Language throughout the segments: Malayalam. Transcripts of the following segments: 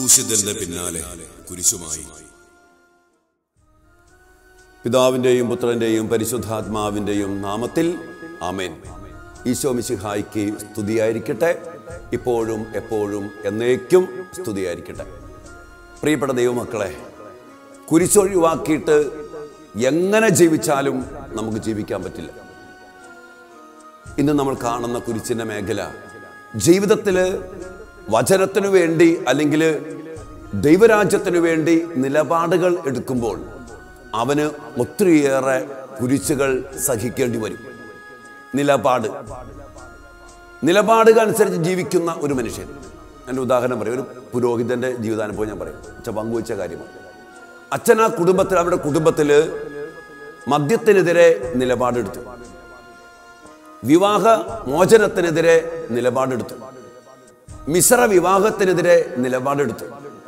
ക്രൂശിതന്റെ പിന്നാലെ കുരിശുമായി പിതാവിൻ്റെയും പുത്രൻ്റെയും പരിശുദ്ധാത്മാവിൻ്റെയും നാമത്തിൽ ആമേൻ ഈശോ മിശിഹായ്ക്ക് സ്തുതിയായിരിക്കട്ടെ ഇപ്പോഴും എപ്പോഴും എന്നേക്കും സ്തുതിയായിരിക്കട്ടെ പ്രിയപ്പെട്ട ദൈവമക്കളെ കുരിശൊഴിവാക്കിയിട്ട് എങ്ങനെ ജീവിച്ചാലും നമുക്ക് ജീവിക്കാൻ പറ്റില്ല ഇന്ന് നമ്മൾ കാണുന്ന കുരിശിൻ്റെ മേഖല ജീവിതത്തിൽ വചനത്തിനു വേണ്ടി അല്ലെങ്കിൽ ദൈവരാജ്യത്തിനു വേണ്ടി നിലപാടുകൾ എടുക്കുമ്പോൾ അവന് ഒത്തിരിയേറെ കുരിശുകൾ സഹിക്കേണ്ടി വരും നിലപാട് നിലപാടുകൾ അനുസരിച്ച് ജീവിക്കുന്ന ഒരു മനുഷ്യൻ എൻ്റെ ഉദാഹരണം പറയും ഒരു പുരോഹിതൻ്റെ ജീവിതാനുഭവം ഞാൻ പറയും അച്ഛൻ പങ്കുവച്ച കാര്യമാണ് അച്ഛൻ ആ കുടുംബത്തിൽ അവരുടെ കുടുംബത്തിൽ മദ്യത്തിനെതിരെ നിലപാടെടുത്തു വിവാഹ മോചനത്തിനെതിരെ നിലപാടെടുത്തു മിശ്ര വിവാഹത്തിനെതിരെ നിലപാടെടുത്തു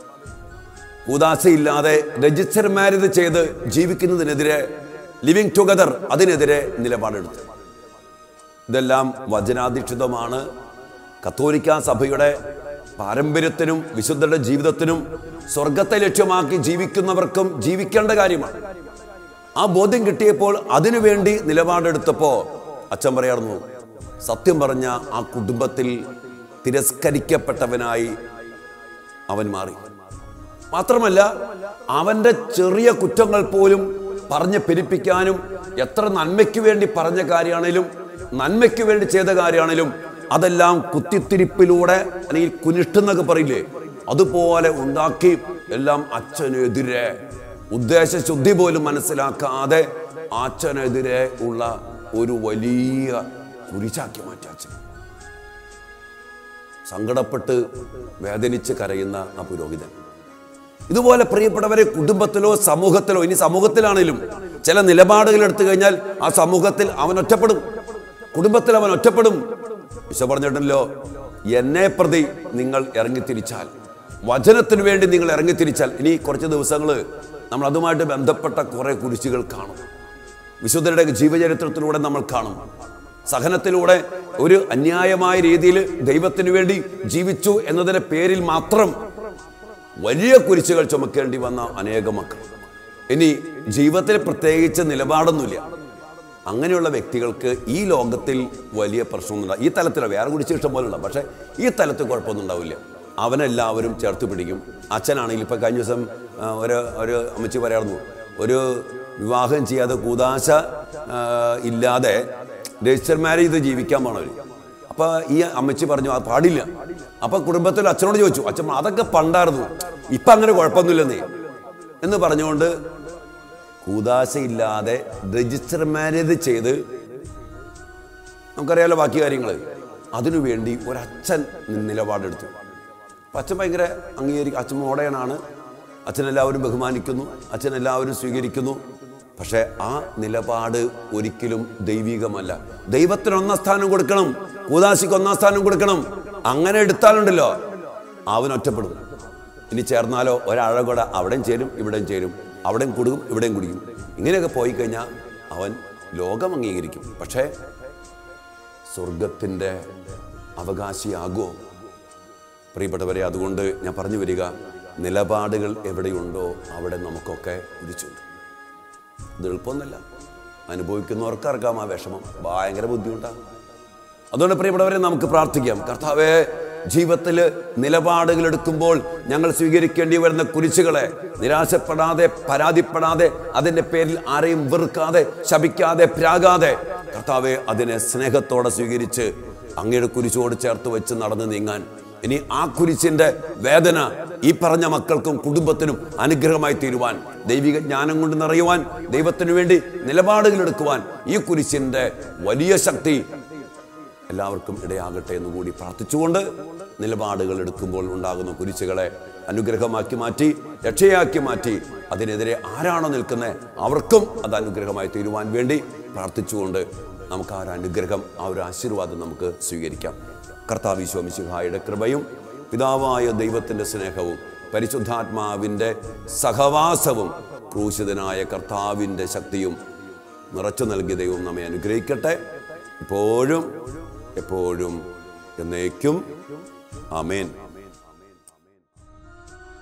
ഉദാസയില്ലാതെ രജിസ്റ്റർ മാരേജ് ചെയ്ത് ജീവിക്കുന്നതിനെതിരെ ലിവിങ് ടുഗദർ അതിനെതിരെ നിലപാടെടുത്തു ഇതെല്ലാം വചനാധിഷ്ഠിതമാണ് കത്തോലിക്ക സഭയുടെ പാരമ്പര്യത്തിനും വിശുദ്ധരുടെ ജീവിതത്തിനും സ്വർഗത്തെ ലക്ഷ്യമാക്കി ജീവിക്കുന്നവർക്കും ജീവിക്കേണ്ട കാര്യമാണ് ആ ബോധ്യം കിട്ടിയപ്പോൾ അതിനുവേണ്ടി നിലപാടെടുത്തപ്പോൾ അച്ഛൻ പറയാറുന്നു സത്യം പറഞ്ഞ ആ കുടുംബത്തിൽ തിരസ്കരിക്കപ്പെട്ടവനായി അവൻ മാറി മാത്രമല്ല അവൻ്റെ ചെറിയ കുറ്റങ്ങൾ പോലും പറഞ്ഞ് പെരുപ്പിക്കാനും എത്ര നന്മയ്ക്ക് വേണ്ടി പറഞ്ഞ കാര്യമാണേലും നന്മയ്ക്ക് വേണ്ടി ചെയ്ത കാര്യമാണേലും അതെല്ലാം കുത്തിത്തിരിപ്പിലൂടെ അല്ലെങ്കിൽ കുനിഷ്ടെന്നൊക്കെ പറയില്ലേ അതുപോലെ ഉണ്ടാക്കി എല്ലാം അച്ഛനെതിരെ ഉദ്ദേശശുദ്ധി പോലും മനസ്സിലാക്കാതെ അച്ഛനെതിരെ ഉള്ള ഒരു വലിയ കുരിശാക്കി മാറ്റി അച്ഛൻ സങ്കടപ്പെട്ട് വേദനിച്ച് കരയുന്ന ആ പുരോഹിതൻ ഇതുപോലെ പ്രിയപ്പെട്ടവരെ കുടുംബത്തിലോ സമൂഹത്തിലോ ഇനി സമൂഹത്തിലാണെങ്കിലും ചില നിലപാടുകൾ എടുത്തു കഴിഞ്ഞാൽ ആ സമൂഹത്തിൽ അവൻ ഒറ്റപ്പെടും കുടുംബത്തിൽ അവൻ ഒറ്റപ്പെടും വിശ പറഞ്ഞിട്ടല്ലോ എന്നെ പ്രതി നിങ്ങൾ ഇറങ്ങിത്തിരിച്ചാൽ വചനത്തിന് വേണ്ടി നിങ്ങൾ ഇറങ്ങിത്തിരിച്ചാൽ ഇനി കുറച്ച് ദിവസങ്ങൾ നമ്മൾ അതുമായിട്ട് ബന്ധപ്പെട്ട കുറെ കുരിശുകൾ കാണും വിശുദ്ധരുടെ ജീവചരിത്രത്തിലൂടെ നമ്മൾ കാണും സഹനത്തിലൂടെ ഒരു അന്യായമായ രീതിയിൽ ദൈവത്തിനു വേണ്ടി ജീവിച്ചു എന്നതിന്റെ പേരിൽ മാത്രം വലിയ കുരിശുകൾ ചുമക്കേണ്ടി വന്ന അനേകം മക്കൾ ഇനി ജീവിതത്തിൽ പ്രത്യേകിച്ച് നിലപാടൊന്നുമില്ല അങ്ങനെയുള്ള വ്യക്തികൾക്ക് ഈ ലോകത്തിൽ വലിയ പ്രശ്നമൊന്നും ഈ തലത്തിൽ വേറെ കുരിശ് ഇഷ്ടം പോലെ ഉണ്ടാവും പക്ഷേ ഈ തലത്തിൽ കുഴപ്പമൊന്നും ഉണ്ടാവില്ല അവനെല്ലാവരും ചേർത്ത് പിടിക്കും അച്ഛനാണെങ്കിൽ ഇപ്പം കഴിഞ്ഞ ദിവസം ആ, ഒരു ഒരു അമ്മച്ചി പറയാറുന്നു ഒരു വിവാഹം ചെയ്യാതെ കൂതാശ ആ, ഇല്ലാതെ രജിസ്റ്റർ മാരേജ് ചെയ്ത് ജീവിക്കാൻ പോണവർ അപ്പൊ ഈ അമ്മച്ചി പറഞ്ഞു അത് പാടില്ല അപ്പൊ കുടുംബത്തിൽ അച്ഛനോട് ചോദിച്ചു അച്ഛൻ പറഞ്ഞു, അതൊക്കെ പണ്ടായിരുന്നു ഇപ്പൊ അങ്ങനെ കുഴപ്പമൊന്നുമില്ലെന്നേ എന്ന് പറഞ്ഞുകൊണ്ട് കൂതാശയില്ലാതെ രജിസ്റ്റർ മാരേജ് ചെയ്ത് നമുക്കറിയാലോ ബാക്കി കാര്യങ്ങൾ അതിനുവേണ്ടി ഒരച്ഛൻ നിലപാടെടുത്തു അപ്പൊ അച്ഛൻ ഭയങ്കര അംഗീകരിക്കും അച്ഛൻ മോഡേണാണ് അച്ഛൻ എല്ലാവരും ബഹുമാനിക്കുന്നു അച്ഛൻ എല്ലാവരും സ്വീകരിക്കുന്നു പക്ഷേ ആ നിലപാട് ഒരിക്കലും ദൈവികമല്ല ദൈവത്തിന് ഒന്നാം സ്ഥാനം കൊടുക്കണം കൂതാശിക്ക് ഒന്നാം സ്ഥാനം കൊടുക്കണം അങ്ങനെ എടുത്താലുണ്ടല്ലോ അവൻ ഒറ്റപ്പെടും ഇനി ചേർന്നാലോ ഒരാഴകൂട അവിടെയും ചേരും ഇവിടെയും ചേരും അവിടെയും കുടുക്കും ഇവിടെയും കുടിക്കും ഇങ്ങനെയൊക്കെ പോയി കഴിഞ്ഞാൽ അവൻ ലോകം അംഗീകരിക്കും പക്ഷേ സ്വർഗത്തിൻ്റെ അവകാശിയാകുമോ പ്രിയപ്പെട്ടവരെ അതുകൊണ്ട് ഞാൻ പറഞ്ഞു വരിക നിലപാടുകൾ എവിടെയുണ്ടോ അവിടെ നമുക്കൊക്കെ കുരിച്ചുണ്ട് ഇത് എളുപ്പമൊന്നുമല്ല അനുഭവിക്കുന്നവർക്ക് അറിയാം ആ വിഷമം ഭയങ്കര ബുദ്ധിമുട്ടാണ് അതുകൊണ്ട് പ്രിയപ്പെട്ടവരെ നമുക്ക് പ്രാർത്ഥിക്കാം കർത്താവെ ജീവിതത്തിൽ നിലപാടുകൾ എടുക്കുമ്പോൾ ഞങ്ങൾ സ്വീകരിക്കേണ്ടി വരുന്ന കുരിശുകളെ നിരാശപ്പെടാതെ പരാതിപ്പെടാതെ അതിൻ്റെ പേരിൽ ആരെയും വെറുക്കാതെ ശപിക്കാതെ പ്രാകാതെ കർത്താവെ അതിനെ സ്നേഹത്തോടെ സ്വീകരിച്ച് അങ്ങയുടെ കുരിശോട് ചേർത്ത് വെച്ച് നടന്നു നീങ്ങാൻ ഇനി ആ കുരിശിന്റെ വേദന ഈ പറഞ്ഞ മക്കൾക്കും കുടുംബത്തിനും അനുഗ്രഹമായി തീരുവാൻ ദൈവിക ജ്ഞാനം കൊണ്ട് നിറയുവാൻ ദൈവത്തിനു വേണ്ടി നിലപാടുകൾ എടുക്കുവാൻ ഈ കുരിശിന്റെ വലിയ ശക്തി എല്ലാവർക്കും ഇടയാകട്ടെ എന്ന് കൂടി പ്രാർത്ഥിച്ചുകൊണ്ട് നിലപാടുകൾ എടുക്കുമ്പോൾ ഉണ്ടാകുന്ന കുരിശുകളെ അനുഗ്രഹമാക്കി മാറ്റി രക്ഷയാക്കി മാറ്റി അതിനെതിരെ ആരാണോ നിൽക്കുന്നത് അവർക്കും അത് അനുഗ്രഹമായി തീരുവാൻ വേണ്ടി പ്രാർത്ഥിച്ചുകൊണ്ട് നമുക്ക് ആ ഒരു അനുഗ്രഹം ആ ഒരു ആശീർവാദം നമുക്ക് സ്വീകരിക്കാം കർത്താവ് ഈശോമിശിഹായുടെ കൃപയും പിതാവായ ദൈവത്തിൻ്റെ സ്നേഹവും പരിശുദ്ധാത്മാവിൻ്റെ സഹവാസവും ക്രൂശിതനായ കർത്താവിൻ്റെ ശക്തിയും നിറച്ചു നൽകിയ ദൈവം നമ്മെ അനുഗ്രഹിക്കട്ടെ ഇപ്പോഴും എപ്പോഴും എന്നേക്കും ആമേൻ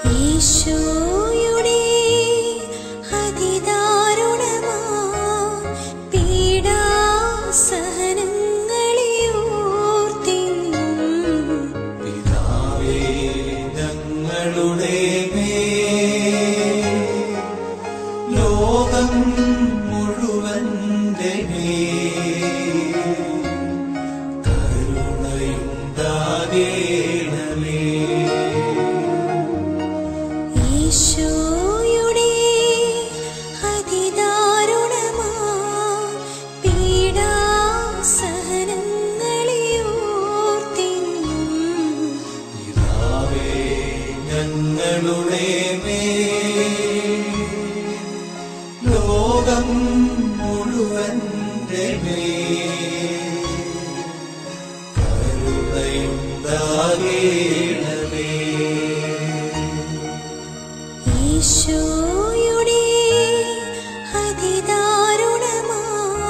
ഈശോയുടെ അതിദാരുണമാ പീഡാസഹനങ്ങളെ ഓർത്തിന്നും പിതാവേ ഞങ്ങളുടെ മേൽ ലോകം മുഴുവന്റെ മേൽ കരുണയുണ്ടാകേണമേ ഈശോയുടെ അതിദാരുണമാ പീഡാസഹനങ്ങളെ ഓർത്തിന്നും പിതാവേ ഞങ്ങളുടെ മേൽ ലോകം മുഴുവന്റെ മേൽ കരുണയുണ്ടാകേണമേ ഈശോയുടെ അതിദാരുണമാ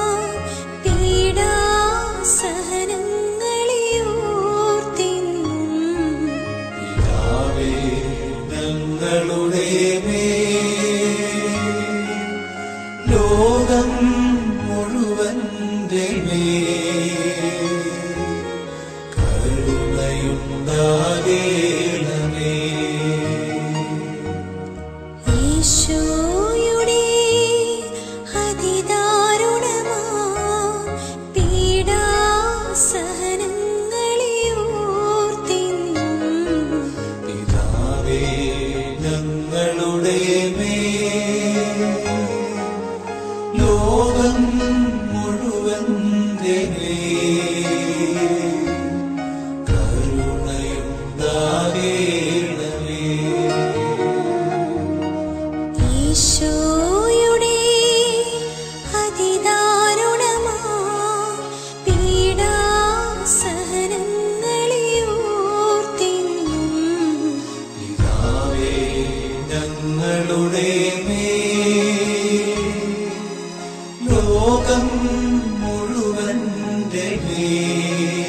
പീഡാസഹനങ്ങളെ ഓർത്തിന്നും പിതാവേ ഞങ്ങളുടെ മേൽ ലോകം മുഴുവന്റെ മേൽ കരുണയുണ്ടാകേണമേ ഈശോയുടെ അതിദാരുണമാ പീഡാസഹനങ്ങളെ ഓർത്തിന്നും പിതാവേ ഞങ്ങളുടെ മേൽ ലോകം മുഴുവന്റെ മേൽ കരുണയുണ്ടാകേണമേ ഈശോയുടെ അതിദാരുണമാ പീഡാസഹനങ്ങളെ ഓർത്തിന്നും പിതാവേ ഞങ്ങളുടെ മേൽ ലോകം മുഴുവന്റെ മേൽ